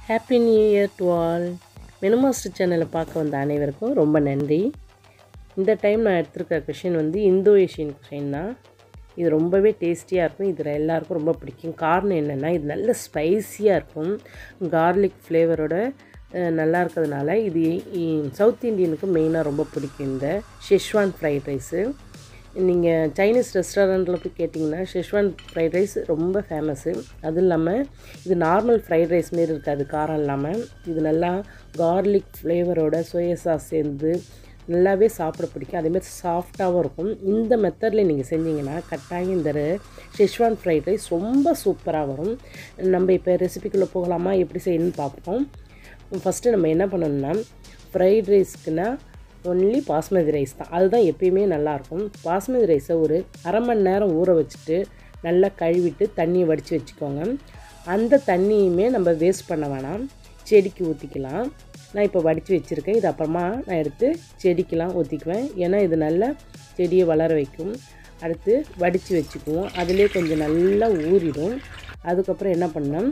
happy new year to all menu master சேனலை பார்க்க வந்த அனைவருக்கும் ரொம்ப நன்றி இந்த டைம் நான் எடுத்திருக்க கொஷின் வந்து இந்தோ ஏஷியன் கொஷின் தான் இது ரொம்பவே டேஸ்டியாக இருக்கும் இதில் எல்லாருக்கும் ரொம்ப பிடிக்கும் காரணம் என்னென்னா இது நல்ல ஸ்பைஸியாக இருக்கும் கார்லிக் ஃப்ளேவரோட நல்லா இருக்கிறதுனால இது சவுத் இந்தியனுக்கு மெயினாக ரொம்ப பிடிக்கும் இந்த ஷெஷ்வான் ஃப்ரைட் ரைஸு நீங்கள் சைனீஸ் ரெஸ்டாரண்ட்டில் போய் கேட்டிங்கன்னா ஷெஷ்வான் ஃப்ரைட் ரைஸ் ரொம்ப ஃபேமஸ்ஸு அதுவும் இல்லாமல் இது நார்மல் ஃப்ரைட் ரைஸ் மாரி இருக்காது காரம் இல்லாமல் இது நல்லா கார்லிக் ஃப்ளேவரோட சோயா சாஸ் சேர்ந்து நல்லாவே சாப்பிட பிடிக்கும் அதேமாதிரி சாஃப்டாகவும் இருக்கும் இந்த மெத்தடில் நீங்கள் செஞ்சீங்கன்னா கட்டாயம் இந்த ஷெஷ்வான் ஃப்ரைட் ரைஸ் ரொம்ப சூப்பராக வரும் நம்ம இப்போ ரெசிபிக்குள்ளே போகலாமா எப்படி செய்யணும்னு பார்ப்போம் ஃபஸ்ட்டு நம்ம என்ன பண்ணணும்னா ஃப்ரைட் ரைஸ்க்குன்னா ஒன்லி பாஸ்மதி ரைஸ் தான் அதுதான் எப்பயுமே நல்லாயிருக்கும் பாஸ்மதி ரைஸை ஒரு அரை மணி நேரம் ஊற வச்சுட்டு நல்லா கழுவிட்டு தண்ணியை வடித்து வச்சுக்கோங்க அந்த தண்ணியுமே நம்ம வேஸ்ட் பண்ண வேணாம் செடிக்கு ஊற்றிக்கலாம் நான் இப்போ வடித்து வச்சுருக்கேன் இது அப்புறமா நான் எடுத்து செடிக்கெலாம் ஊற்றிக்குவேன் ஏன்னா இது நல்லா செடியை வளர வைக்கும் அடுத்து வடித்து வச்சுக்குவோம் அதிலே கொஞ்சம் நல்லா ஊறிடும் அதுக்கப்புறம் என்ன பண்ணோம்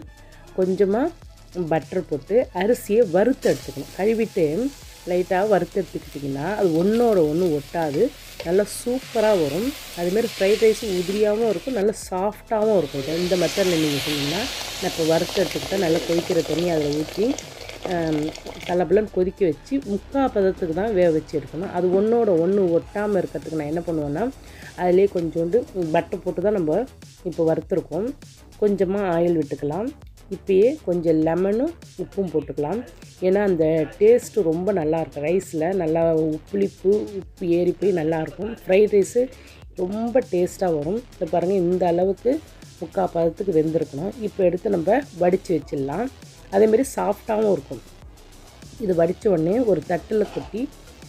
கொஞ்சமாக பட்டர் போட்டு அரிசியை வறுத்து எடுத்துக்கணும் கழுவிட்டு லைட்டாக வறுத்து எடுத்துக்கிட்டிங்கன்னா அது ஒன்றோட ஒன்று ஒட்டாது நல்லா சூப்பராக வரும் அதுமாரி ஃப்ரைட் ரைஸ் உதிரியாகவும் இருக்கும் நல்லா சாஃப்டாகவும் இருக்கும் இது இந்த மெத்தடில் நீங்கள் செஞ்சிங்கன்னா நான் இப்போ வறுத்து எடுத்துக்கிட்டால் நல்லா கொதிக்கிற தண்ணி அதில் ஊற்றி கலப்பலன்னு கொதிக்க வச்சு முக்கால் பதத்துக்கு தான் வேக வச்சு எடுக்கணும் அது ஒன்றோட ஒன்று ஒட்டாமல் இருக்கிறதுக்கு நான் என்ன பண்ணுவேன்னா அதிலே கொஞ்சோண்டு பட்டர் போட்டு தான் நம்ம இப்போ வறுத்துருக்கோம் கொஞ்சமாக ஆயில் விட்டுக்கலாம் இப்போயே கொஞ்சம் லெமனும் உப்பும் போட்டுக்கலாம் ஏன்னா அந்த டேஸ்ட்டு ரொம்ப நல்லாயிருக்கும் ரைஸில் நல்லா புளிப்பு உப்பு ஏறி போய் நல்லாயிருக்கும் ஃப்ரைட் ரைஸு ரொம்ப டேஸ்ட்டாக வரும் இப்போ பாருங்கள் இந்த அளவுக்கு முக்கால் பதத்துக்கு வெந்திருக்கணும் இப்போ எடுத்து நம்ம வடித்து வச்சிடலாம் அதேமாரி சாஃப்டாகவும் இருக்கும் இது வடித்த உடனே ஒரு தட்டில் கொட்டி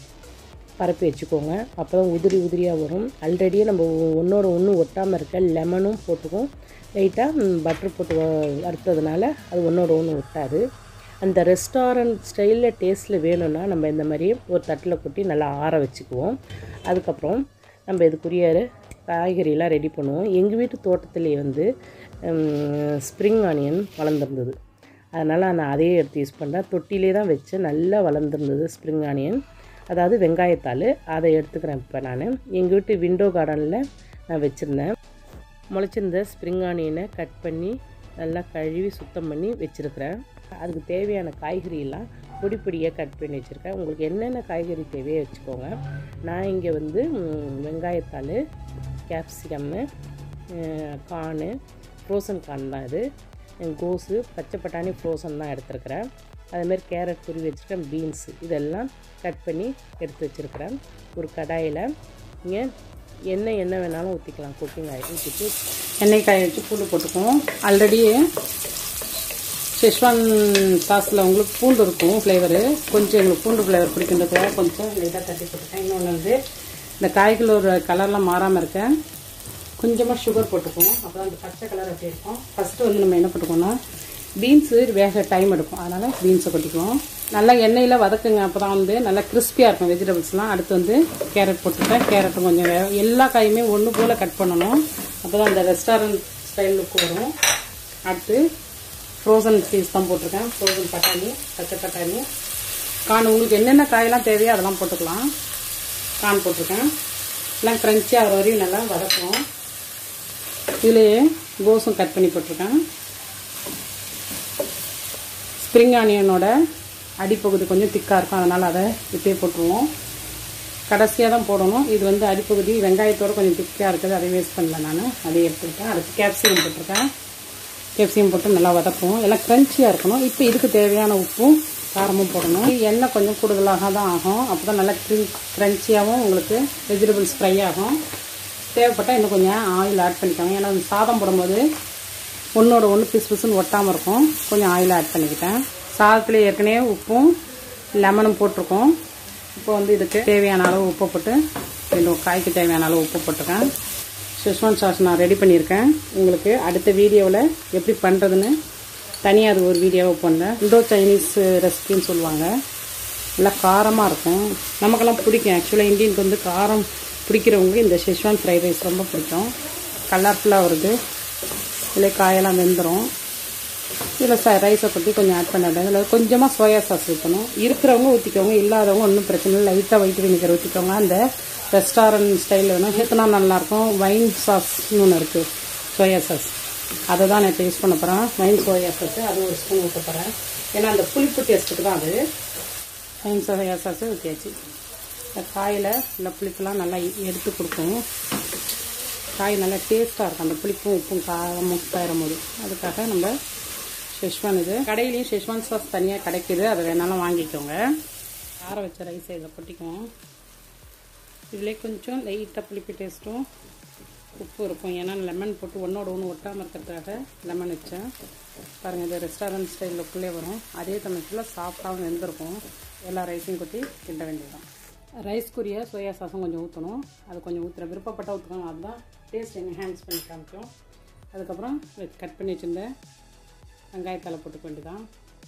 பரப்பி வச்சுக்கோங்க அப்போ தான் உதிரி உதிரியாக வரும் ஆல்ரெடியே நம்ம ஒன்றோட ஒன்று ஒட்டாமல் இருக்க லெமனும் போட்டுக்கும் லைட்டாக பட்டர் போட்டு வறுத்ததுனால அது ஒன்றோட ஒன்று ஒட்டாது அந்த ரெஸ்டாரண்ட் ஸ்டைலில் டேஸ்ட்டில் வேணும்னா நம்ம இந்த மாதிரி ஒரு தட்டில் கொட்டி நல்லா ஆற வச்சுக்குவோம் அதுக்கப்புறம் நம்ம இதுக்குரிய காய்கறியெல்லாம் ரெடி பண்ணுவோம் எங்கள் வீட்டு தோட்டத்திலே வந்து ஸ்ப்ரிங் ஆனியன் வளர்ந்துருந்தது அதனால் நான் அதையே எடுத்து யூஸ் பண்ணுறேன் தொட்டிலே தான் வச்சு நல்லா வளர்ந்துருந்தது ஸ்ப்ரிங் ஆனியன் அதாவது வெங்காயத்தாள் அதை எடுத்துக்கிறேன் இப்போ நான் எங்கள் வீட்டு விண்டோ கார்டனில் நான் வச்சுருந்தேன் முளைச்சிருந்த ஸ்ப்ரிங் ஆனியனை கட் பண்ணி நல்லா கழுவி சுத்தம் பண்ணி வச்சுருக்கிறேன் அதுக்கு தேவையான காய்கறியெல்லாம் பொடி பொடியாக கட் பண்ணி வச்சுருக்கேன் உங்களுக்கு என்னென்ன காய்கறி தேவையோ வச்சுக்கோங்க நான் இங்கே வந்து வெங்காயத்தாள் கேப்சிகம்மு கார்னு ஃப்ரோசன் கார்ன் தான் இது கோஸு பச்சை பட்டாணி ஃப்ரோசன் தான் எடுத்துருக்கிறேன் அதுமாரி கேரட் துருவி வச்சுருக்கேன் பீன்ஸு இதெல்லாம் கட் பண்ணி எடுத்து வச்சுருக்கிறேன் ஒரு கடாயில் இங்கே எண்ணெய் என்ன வேணாலும் ஊற்றிக்கலாம் குக்கிங் ஆயில் ஊற்றிட்டு எண்ணெய் காய வச்சு பூண்டு போட்டுக்குவோம் ஆல்ரெடி ஷெஷ்வான் சாஸில் உங்களுக்கு பூண்டு இருக்கும் ஃப்ளேவரு கொஞ்சம் எங்களுக்கு பூண்டு ஃப்ளேவர் பிடிக்கின்றதுக்காக கொஞ்சம் லைட்டாக தட்டி போட்டுருக்கேன் இன்னொன்று வந்து இந்த காய்களோட கலர்லாம் மாறாமல் இருக்க கொஞ்சமாக சுகர் போட்டுக்குவோம் அப்போ தான் அந்த பச்சை கலர் அப்படி இருக்கும் ஃபஸ்ட்டு வந்து நம்ம என்ன போட்டுக்கோன்னா பீன்ஸு வேக டைம் எடுக்கும் அதனால் பீன்ஸை கொட்டிக்குவோம் நல்லா எண்ணெயில் வதக்குங்க அப்போ தான் வந்து நல்லா கிறிஸ்பியாக இருக்கும் வெஜிடபிள்ஸ்லாம் அடுத்து வந்து கேரட் போட்டுருக்கேன் கேரட்டும் கொஞ்சம் வே எல்லா காயுமே ஒன்று போல் கட் பண்ணணும் அப்போ தான் அந்த ரெஸ்டாரண்ட் ஸ்டைல் லுக்கு வரும் அடுத்து ஃப்ரோசன் பீஸ் தான் போட்டிருக்கேன் ஃப்ரோசன் பட்டாணி பச்சை பட்டாணி கான் உங்களுக்கு என்னென்ன காயெல்லாம் தேவையோ அதெல்லாம் போட்டுக்கலாம் கான் போட்டிருக்கேன் எல்லாம் க்ரன்ச்சியாக ஆகிற வரையும் நல்லா வதக்குவோம் இதுலேயே கோஸும் கட் பண்ணி போட்டிருக்கேன் ஸ்ப்ரிங் ஆனியனோட அடிப்பகுதி கொஞ்சம் திக்காக இருக்கும் அதனால் அதை இப்பயே போட்டுருவோம் கடைசியாக தான் போடணும் இது வந்து அடிப்பகுதி வெங்காயத்தோடு கொஞ்சம் திக்காக இருக்குது அதை வேஸ்ட் பண்ணல நான் அதை எடுத்துக்கிட்டேன் அடுத்து கேப்சிகம் போட்டிருக்கேன் கேப்சிகம் போட்டு நல்லா வதக்குவோம் எல்லாம் க்ரன்ச்சியாக இருக்கணும் இப்போ இதுக்கு தேவையான உப்பும் காரமும் போடணும் எண்ணெய் கொஞ்சம் கூடுதலாக தான் ஆகும் அப்போ தான் நல்லா க்ரன்ச்சியாகவும் உங்களுக்கு வெஜிடபிள்ஸ் ஃப்ரை ஆகும் தேவைப்பட்டால் இன்னும் கொஞ்சம் ஆயில் ஆட் பண்ணிக்கோங்க ஏன்னா சாதம் போடும்போது ஒன்றோட ஒன்று பிசு பிசுன்னு ஒட்டாமல் இருக்கும் கொஞ்சம் ஆயில் ஆட் பண்ணிக்கிட்டேன் சாதத்தில் ஏற்கனவே உப்பும் லெமனும் போட்டிருக்கோம் இப்போ வந்து இதுக்கு தேவையான அளவு உப்பு போட்டு ரெண்டு காய்க்கு தேவையான அளவு உப்பு போட்டிருக்கேன் ஷெஷ்வான் சாஸ் நான் ரெடி பண்ணியிருக்கேன் உங்களுக்கு அடுத்த வீடியோவில் எப்படி பண்ணுறதுன்னு தனியாக அது ஒரு வீடியோவை பண்ணேன் இந்தோ சைனீஸ் ரெசிபின்னு சொல்லுவாங்க நல்லா காரமாக இருக்கும் நமக்கெல்லாம் பிடிக்கும் ஆக்சுவலாக இந்தியனுக்கு வந்து காரம் பிடிக்கிறவங்க இந்த ஷெஷ்வான் ஃப்ரைட் ரைஸ் ரொம்ப பிடிக்கும் கலர்ஃபுல்லாக வருது இதில் காயெல்லாம் வெந்துடும் இதில் ச ரைஸை கொட்டி கொஞ்சம் ஆட் பண்ணிடுறேன் இதில் கொஞ்சமாக சோயா சாஸ் ஊற்றணும் இருக்கிறவங்க ஊற்றிக்கோங்க இல்லாதவங்க ஒன்றும் பிரச்சனை இல்லை லைட்டாக ஒயிட் வினிகர் ஊற்றிக்கோங்க அந்த ரெஸ்டாரண்ட் ஸ்டைலில் வேணும் ஹெத்தனா நல்லாயிருக்கும் வைன் சாஸ்னு ஒன்று இருக்குது சோயா சாஸ் அதை தான் நான் இப்போ யூஸ் பண்ண போகிறேன் வைன் சோயா சாஸ் அது ஒரு ஸ்பூன் ஊற்ற போகிறேன் ஏன்னா அந்த புளிப்பு டேஸ்ட்டுக்கு தான் அது வைன் சோயா சாஸ் ஊற்றியாச்சு இந்த காயில் இந்த புளிப்பெல்லாம் நல்லா எடுத்து கொடுக்கும் காய் நல்லா டேஸ்ட்டாக இருக்கும் அந்த புளிப்பும் உப்பும் காரமும் தரும் போது அதுக்காக நம்ம ஷெஷ்வான் இது கடையிலையும் ஷெஷ்வான் சாஸ் தனியாக கிடைக்குது அதை வேணாலும் வாங்கிக்கோங்க ஆற வச்ச ரைஸை இதில் கொட்டிக்குவோம் இதிலே கொஞ்சம் லைட்டாக புளிப்பு டேஸ்ட்டும் உப்பு இருக்கும் ஏன்னா லெமன் போட்டு ஒன்றோட ஒன்று ஒட்டாமல் இருக்கிறதுக்காக லெமன் வச்சேன் பாருங்கள் இது ரெஸ்டாரண்ட் ஸ்டைலுக்குள்ளே வரும் அதே சமயத்தில் சாஃப்டாகவும் வெந்திருக்கும் எல்லா ரைஸையும் கொட்டி கிண்ட வேண்டியதுதான் ரைஸ்க்குரிய சோயா சாஸும் கொஞ்சம் ஊற்றணும் அது கொஞ்சம் ஊற்றுற விருப்பப்பட்ட ஊற்றணும் அதுதான் டேஸ்ட் என்ஹான்ஸ் பண்ணி காமிக்கும் அதுக்கப்புறம் கட் பண்ணி வச்சுருந்த வெங்காயத்தலை போட்டுக்க வேண்டியதான்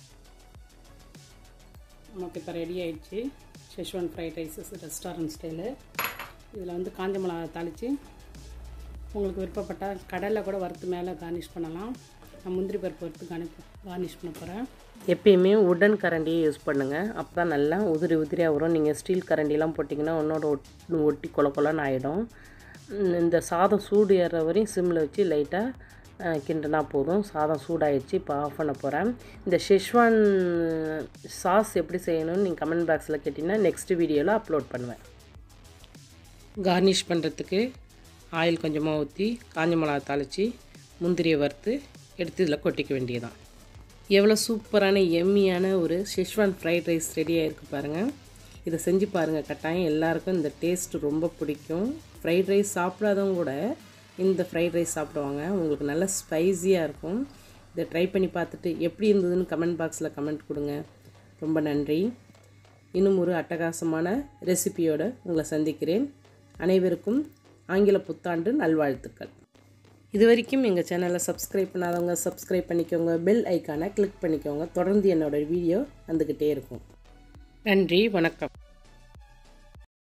நமக்கு இப்போ ரெடி ஆயிடுச்சு schezwan fried rices restaurant style இதில் வந்து காஞ்ச மிளகா தாளித்து உங்களுக்கு விருப்பப்பட்டால் கடலை கூட வறுத்து மேலே கார்னிஷ் பண்ணலாம் நான் முந்திரி பருப்பு வறுத்து கார்னி கார்னிஷ் பண்ண போகிறேன் எப்பயுமே உடன் கரண்டியை யூஸ் பண்ணுங்கள் அப்போ தான் நல்லா உதிரி உதிரியாக வரும் நீங்கள் ஸ்டீல் கரண்டிலாம் போட்டிங்கன்னா ஒன்றோட ஒட் ஒட்டி கொல கொலன்னு ஆகிடும் இந்த சாதம் சூடு ஏறுற வரையும் சிம்மில் வச்சு லைட்டாக கிண்டினா போதும் சாதம் சூடாயிடுச்சு இப்போ ஆஃப் பண்ண போகிறேன் இந்த ஷெஷ்வான் சாஸ் எப்படி செய்யணும்னு நீங்கள் கமெண்ட் பாக்ஸில் கேட்டிங்கன்னா நெக்ஸ்ட் வீடியோவில் அப்லோட் பண்ணுவேன் கார்னிஷ் பண்ணுறதுக்கு ஆயில் கொஞ்சமாக ஊற்றி காஞ்ச மிளகா தாளித்து முந்திரியை வறுத்து எடுத்து இதில் கொட்டிக்க வேண்டியதான் எவ்வளோ சூப்பரான எம்மியான ஒரு ஷெஷ்வான் ஃப்ரைட் ரைஸ் ரெடியாக இருக்குது பாருங்கள் இதை செஞ்சு பாருங்கள் கட்டாயம் எல்லாருக்கும் இந்த டேஸ்ட் ரொம்ப பிடிக்கும் ஃப்ரைட் ரைஸ் சாப்பிடாதவங்க கூட இந்த ஃப்ரைட் ரைஸ் சாப்பிடுவாங்க உங்களுக்கு நல்ல ஸ்பைஸியாக இருக்கும் இதை ட்ரை பண்ணி பார்த்துட்டு எப்படி இருந்ததுன்னு கமெண்ட் பாக்ஸில் கமெண்ட் கொடுங்க ரொம்ப நன்றி இன்னும் ஒரு அட்டகாசமான ரெசிபியோடு உங்களை சந்திக்கிறேன் அனைவருக்கும் ஆங்கில புத்தாண்டு நல்வாழ்த்துக்கள் இது வரைக்கும் எங்கள் சேனலை சப்ஸ்கிரைப் பண்ணாதவங்க சப்ஸ்கிரைப் பண்ணிக்கோங்க பெல் ஐக்கானை கிளிக் பண்ணிக்கோங்க தொடர்ந்து என்னோடய வீடியோ வந்துக்கிட்டே இருக்கும் நன்றி வணக்கம்